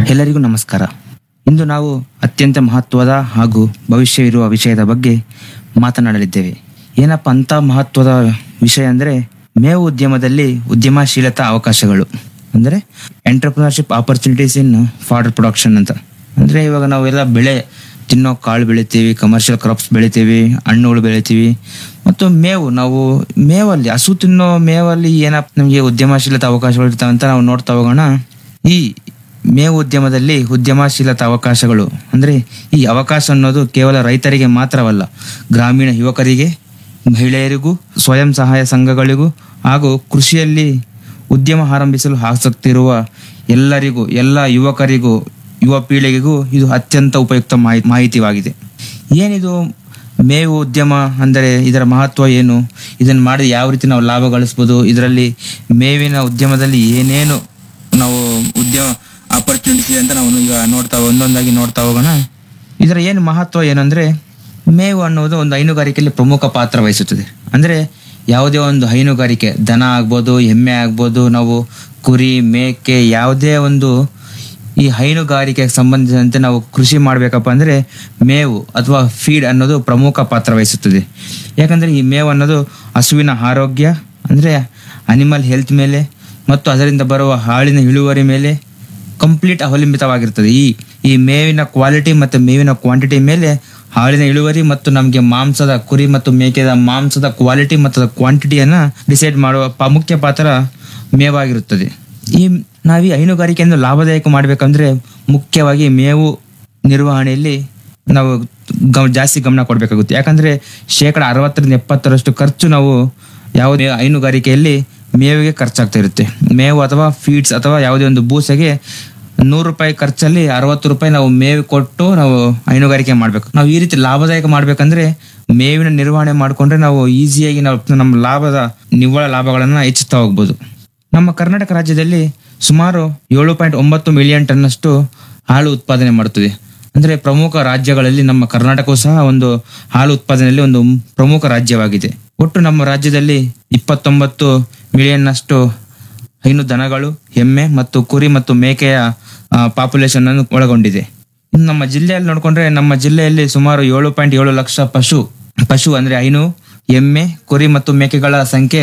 ಎಲ್ಲರಿಗೂ ನಮಸ್ಕಾರ ಇಂದು ನಾವು ಅತ್ಯಂತ ಮಹತ್ವದ ಹಾಗೂ ಭವಿಷ್ಯವಿರುವ ವಿಷಯದ ಬಗ್ಗೆ ಮಾತನಾಡಲಿದ್ದೇವೆ ಏನಪ್ಪ ಅಂತ ಮಹತ್ವದ ವಿಷಯ ಅಂದರೆ ಮೇವು ಉದ್ಯಮದಲ್ಲಿ ಉದ್ಯಮಶೀಲತಾ ಅವಕಾಶಗಳು ಅಂದರೆ entrepreneurship opportunities in fodder production ಅಂತ ಅಂದರೆ ಇವಾಗ ನಾವೆಲ್ಲ ಬೆಳೆ ತಿನ್ನೋ ಕಾಳು ಬೆಳಿತೀವಿ ಕಮರ್ಷಿಯಲ್ ಕ್ರಾಪ್ಸ್ ಬೆಳಿತೀವಿ ಹಣ್ಣುಗಳು ಬೆಳಿತೀವಿ ಮತ್ತು ಮೇವು ನಾವು ಮೇವಲ್ಲಿ ಹಸು ತಿನ್ನೋ ಮೇವಲ್ಲಿ ಏನಪ್ಪ ನಮಗೆ ಉದ್ಯಮಶೀಲತಾ ಅವಕಾಶಗಳು ಇರ್ತಾವೆ ಅಂತ ನಾವು ನೋಡ್ತಾ ಹೋಗೋಣ ಈ ಮೇವು ಉದ್ಯಮದಲ್ಲಿ ಉದ್ಯಮಶೀಲತಾ ಅವಕಾಶಗಳು ಅಂದರೆ ಈ ಅವಕಾಶ ಅನ್ನೋದು ಕೇವಲ ರೈತರಿಗೆ ಮಾತ್ರವಲ್ಲ ಗ್ರಾಮೀಣ ಯುವಕರಿಗೆ ಮಹಿಳೆಯರಿಗೂ ಸ್ವಯಂ ಸಹಾಯ ಸಂಘಗಳಿಗೂ ಹಾಗೂ ಕೃಷಿಯಲ್ಲಿ ಉದ್ಯಮ ಆರಂಭಿಸಲು ಆಸಕ್ತಿ ಇರುವ ಎಲ್ಲರಿಗೂ ಎಲ್ಲ ಯುವಕರಿಗೂ ಯುವ ಪೀಳಿಗೆಗೂ ಇದು ಅತ್ಯಂತ ಉಪಯುಕ್ತ ಮಾಹಿ ಮಾಹಿತಿಯಾಗಿದೆ ಏನಿದು ಮೇವು ಉದ್ಯಮ ಅಂದರೆ ಇದರ ಮಹತ್ವ ಏನು ಇದನ್ನು ಮಾಡಿ ಯಾವ ರೀತಿ ನಾವು ಲಾಭ ಗಳಿಸ್ಬೋದು ಇದರಲ್ಲಿ ಮೇವಿನ ಉದ್ಯಮದಲ್ಲಿ ಏನೇನು ನಾವು ಉದ್ಯಮ ಆಪರ್ಚುನಿಟೀಸ್ ಅಂತ ನಾವು ಈಗ ನೋಡ್ತಾ ಒಂದೊಂದಾಗಿ ನೋಡ್ತಾ ಹೋಗೋಣ ಇದರ ಏನು ಮಹತ್ವ ಏನಂದ್ರೆ ಮೇವು ಅನ್ನೋದು ಒಂದು ಹೈನುಗಾರಿಕೆಯಲ್ಲಿ ಪ್ರಮುಖ ಪಾತ್ರ ವಹಿಸುತ್ತದೆ ಅಂದರೆ ಯಾವುದೇ ಒಂದು ಹೈನುಗಾರಿಕೆ ದನ ಆಗ್ಬೋದು ಎಮ್ಮೆ ಆಗ್ಬೋದು ನಾವು ಕುರಿ ಮೇಕೆ ಯಾವುದೇ ಒಂದು ಈ ಹೈನುಗಾರಿಕೆಗೆ ಸಂಬಂಧಿಸಿದಂತೆ ನಾವು ಕೃಷಿ ಮಾಡಬೇಕಪ್ಪ ಅಂದರೆ ಮೇವು ಅಥವಾ ಫೀಡ್ ಅನ್ನೋದು ಪ್ರಮುಖ ಪಾತ್ರ ವಹಿಸುತ್ತದೆ ಯಾಕಂದರೆ ಈ ಮೇವು ಅನ್ನೋದು ಹಸುವಿನ ಆರೋಗ್ಯ ಅಂದರೆ ಅನಿಮಲ್ ಹೆಲ್ತ್ ಮೇಲೆ ಮತ್ತು ಅದರಿಂದ ಬರುವ ಹಾಲಿನ ಇಳುವರಿ ಮೇಲೆ ಕಂಪ್ಲೀಟ್ ಅವಲಂಬಿತವಾಗಿರ್ತದೆ ಈ ಈ ಮೇವಿನ ಕ್ವಾಲಿಟಿ ಮತ್ತು ಮೇವಿನ ಕ್ವಾಂಟಿಟಿ ಮೇಲೆ ಹಾಲಿನ ಇಳುವರಿ ಮತ್ತು ನಮಗೆ ಮಾಂಸದ ಕುರಿ ಮತ್ತು ಮೇಕೆದ ಮಾಂಸದ ಕ್ವಾಲಿಟಿ ಮತ್ತು ಕ್ವಾಂಟಿಟಿಯನ್ನು ಡಿಸೈಡ್ ಮಾಡುವ ಪ- ಮುಖ್ಯ ಪಾತ್ರ ಮೇವಾಗಿರುತ್ತದೆ ಈ ನಾವು ಈ ಹೈನುಗಾರಿಕೆಯನ್ನು ಲಾಭದಾಯಕ ಮಾಡಬೇಕಂದ್ರೆ ಮುಖ್ಯವಾಗಿ ಮೇವು ನಿರ್ವಹಣೆಯಲ್ಲಿ ನಾವು ಗಮ ಜಾಸ್ತಿ ಗಮನ ಕೊಡಬೇಕಾಗುತ್ತೆ ಯಾಕಂದ್ರೆ ಶೇಕಡ ಅರವತ್ತರಿಂದ ಎಪ್ಪತ್ತರಷ್ಟು ಖರ್ಚು ನಾವು ಯಾವುದೇ ಹೈನುಗಾರಿಕೆಯಲ್ಲಿ ಮೇವಿಗೆ ಖರ್ಚಾಗ್ತಾ ಇರುತ್ತೆ ಮೇವು ಅಥವಾ ಫೀಡ್ಸ್ ಅಥವಾ ಯಾವುದೇ ಒಂದು ಬೂಸೆಗೆ ನೂರು ರೂಪಾಯಿ ಖರ್ಚಲ್ಲಿ ಅರವತ್ತು ರೂಪಾಯಿ ನಾವು ಮೇವು ಕೊಟ್ಟು ನಾವು ಹೈನುಗಾರಿಕೆ ಮಾಡಬೇಕು ನಾವು ಈ ರೀತಿ ಲಾಭದಾಯಕ ಮಾಡ್ಬೇಕಂದ್ರೆ ಮೇವಿನ ನಿರ್ವಹಣೆ ಮಾಡಿಕೊಂಡ್ರೆ ನಾವು ಈಸಿಯಾಗಿ ನಾವು ನಮ್ಮ ಲಾಭದ ನಿವ್ವಳ ಲಾಭಗಳನ್ನು ಹೆಚ್ಚುತ್ತಾ ಹೋಗ್ಬೋದು ನಮ್ಮ ಕರ್ನಾಟಕ ರಾಜ್ಯದಲ್ಲಿ ಸುಮಾರು ಏಳು ಪಾಯಿಂಟ್ ಒಂಬತ್ತು ಮಿಲಿಯನ್ ಟನ್ನಷ್ಟು ಹಾಲು ಉತ್ಪಾದನೆ ಮಾಡುತ್ತದೆ ಅಂದರೆ ಪ್ರಮುಖ ರಾಜ್ಯಗಳಲ್ಲಿ ನಮ್ಮ ಕರ್ನಾಟಕವು ಸಹ ಒಂದು ಹಾಲು ಉತ್ಪಾದನೆಯಲ್ಲಿ ಒಂದು ಪ್ರಮುಖ ರಾಜ್ಯವಾಗಿದೆ ಒಟ್ಟು ನಮ್ಮ ರಾಜ್ಯದಲ್ಲಿ ಇಪ್ಪತ್ತೊಂಬತ್ತು ಮಿಲಿಯನ್ನಷ್ಟು ಹೈನು ದನಗಳು ಎಮ್ಮೆ ಮತ್ತು ಕುರಿ ಮತ್ತು ಮೇಕೆಯ ಪಾಪ್ಯುಲೇಷನ್ ಅನ್ನು ಒಳಗೊಂಡಿದೆ ಇನ್ನು ನಮ್ಮ ಜಿಲ್ಲೆಯಲ್ಲಿ ನೋಡ್ಕೊಂಡ್ರೆ ನಮ್ಮ ಜಿಲ್ಲೆಯಲ್ಲಿ ಸುಮಾರು ಏಳು ಪಾಯಿಂಟ್ ಏಳು ಲಕ್ಷ ಪಶು ಪಶು ಅಂದ್ರೆ ಹೈನು ಎಮ್ಮೆ ಕುರಿ ಮತ್ತು ಮೇಕೆಗಳ ಸಂಖ್ಯೆ